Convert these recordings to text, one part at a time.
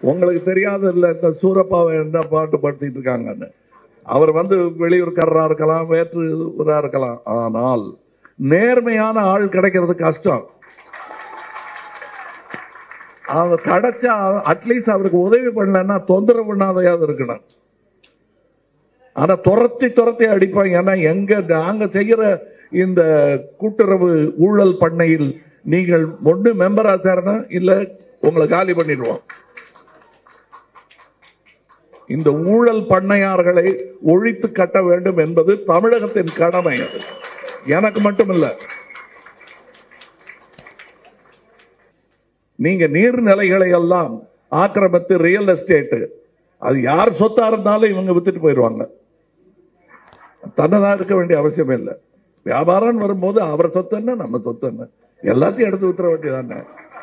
உங்களுக்கு தெரியாத இல்ல இந்த சூரப்பாவை என்ன பாட்டு படுத்திட்டு இருக்காங்கன்னு அவர் வந்து வெளியூர்காரரா இருக்கலாம் வேற்று ஊரா இருக்கலாம் ஆனால் நேர்மையான ஆள் கிடைக்கிறது கஷ்டம் அவர் கிடைச்சா அட்லீஸ்ட் அவருக்கு உதவி பண்ணலன்னா தொந்தரவு பண்ணாதையாவது இருக்கணும் ஆனா துரத்தி துரத்தி அடிப்பாங்க ஏன்னா எங்க நாங்க செய்யற இந்த கூட்டுறவு ஊழல் பண்ணையில் நீங்கள் ஒண்ணு மெம்பரா சேரணும் இல்ல உங்களை காலி பண்ணிடுவோம் இந்த ஊழல் பண்ணையார்களை ஒழித்து கட்ட வேண்டும் என்பது தமிழகத்தின் கடமை அது எனக்கு மட்டுமில்ல நீங்க நீர்நிலைகளை எல்லாம் ஆக்கிரமித்து ரியல் எஸ்டேட் அது யார் சொத்தா இருந்தாலும் இவங்க வித்துட்டு போயிடுவாங்க தன்னதான் இருக்க வேண்டிய அவசியம் இல்லை வியாபாரம் வரும்போது அவர் சொத்து என்ன நம்ம சொத்து என்ன எல்லாத்தையும் எடுத்து வித்துற வேண்டியதானே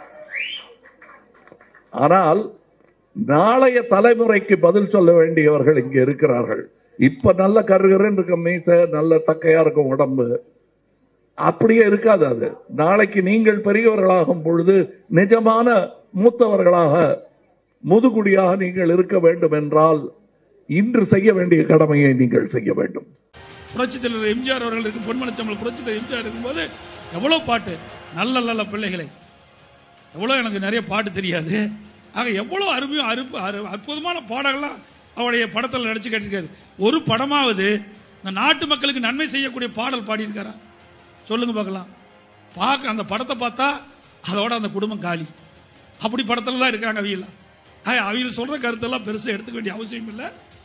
ஆனால் நாளைய தலைமுறைக்கு பதில் சொல்ல வேண்டியவர்கள் இங்க இருக்கிறார்கள் இப்ப நல்ல கருகருன்னு இருக்க மீசை நல்ல தக்கையா இருக்கும் உடம்பு அப்படியே இருக்காது அது நாளைக்கு நீங்கள் பெரியவர்களாகும் பொழுது நிஜமான மூத்தவர்களாக முதுகுடியாக நீங்கள் இருக்க வேண்டும் என்றால் இன்று செய்ய வேண்டிய கடமையை நீங்கள் செய்ய வேண்டும் புரட்சித் தலைவர் எம்ஜிஆர் அவர்கள் இருக்கும் பொன்மனச்சம்பளம் புரட்சித் தலைவர் எம்ஜிஆர் இருக்கும்போது எவ்வளோ பாட்டு நல்ல நல்ல பிள்ளைகளை எவ்வளோ எனக்கு நிறைய பாட்டு தெரியாது ஆக எவ்வளோ அருமையும் அருப்பு அரு- அற்புதமான பாடங்கள்லாம் அவருடைய படத்தில் நடிச்சு கேட்டிருக்காரு ஒரு படமாவது இந்த நாட்டு மக்களுக்கு நன்மை செய்யக்கூடிய பாடல் பாடியிருக்காரா சொல்லுங்க பார்க்கலாம் பார்க்க அந்த படத்தை பார்த்தா அதோட அந்த குடும்பம் காலி அப்படி படத்துல தான் இருக்காங்க அவியெல்லாம் ஆக அவியல் சொல்ற கருத்தெல்லாம் பெருசாக எடுத்துக்க வேண்டிய அவசியம் இல்லை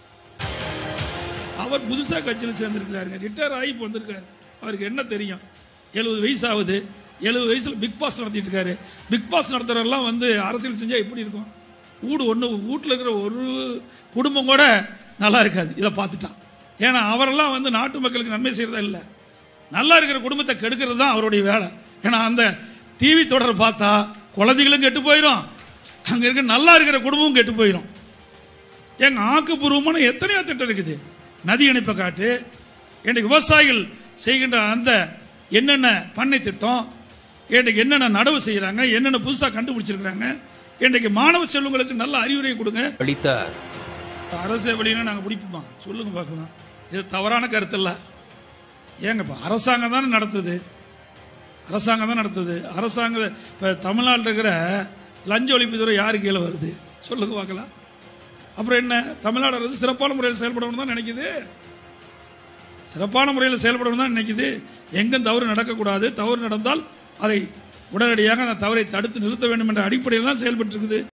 அவர் புதுசா கட்சியில் சேர்ந்திருக்கிறாருங்க ரிட்டையர் ஆகி இப்போ வந்திருக்காரு அவருக்கு என்ன தெரியும் எழுபது வயசு ஆகுது எழுபது வயசுல பிக் பாஸ் நடத்திட்டு இருக்காரு பிக் பாஸ் நடத்துறவரெல்லாம் வந்து அரசியல் செஞ்சா எப்படி இருக்கும் வீடு ஒன்று வீட்டில் இருக்கிற ஒரு குடும்பம் கூட நல்லா இருக்காது இதை பார்த்துட்டான் ஏன்னா அவரெல்லாம் வந்து நாட்டு மக்களுக்கு நன்மை செய்யறதா இல்லை நல்லா இருக்கிற குடும்பத்தை கெடுக்கிறது தான் அவருடைய வேலை ஏன்னா அந்த டிவி தொடர் பார்த்தா குழந்தைகளும் கெட்டு போயிடும் அங்க இருக்க நல்லா இருக்கிற குடும்பமும் கெட்டு போயிடும் எங்க ஆக்கப்பூர்வமான எத்தனையோ திட்டம் இருக்குது நதி இணைப்பை காட்டு இன்றைக்கு விவசாயிகள் செய்கின்ற அந்த என்னென்ன பண்ணை திட்டம் இன்றைக்கு என்னென்ன நடவு செய்யறாங்க என்னென்ன புதுசா கண்டுபிடிச்சிருக்காங்க இன்றைக்கு மாணவ செல்வங்களுக்கு நல்ல அறிவுரை கொடுங்க அளித்தார் அரசு வழினா நாங்க பிடிப்போமா சொல்லுங்க பார்க்கலாம் இது தவறான கருத்து இல்ல ஏங்க இப்ப அரசாங்கம் தானே நடத்துது அரசாங்கம் தான் நடத்துது அரசாங்கம் இப்ப தமிழ்நாட்டில் இருக்கிற லஞ்ச ஒழிப்புத்துறை யாரு கீழே வருது சொல்லுங்க பார்க்கலாம் அப்புறம் என்ன தமிழ்நாடு அரசு சிறப்பான முறையில் செயல்படணும் தான் நினைக்குது சிறப்பான முறையில் செயல்படணும் தான் நினைக்குது எங்கும் தவறு நடக்கக்கூடாது தவறு நடந்தால் அதை உடனடியாக அந்த தவறை தடுத்து நிறுத்த வேண்டும் என்ற அடிப்படையில் தான் செயல்பட்டு இருக்குது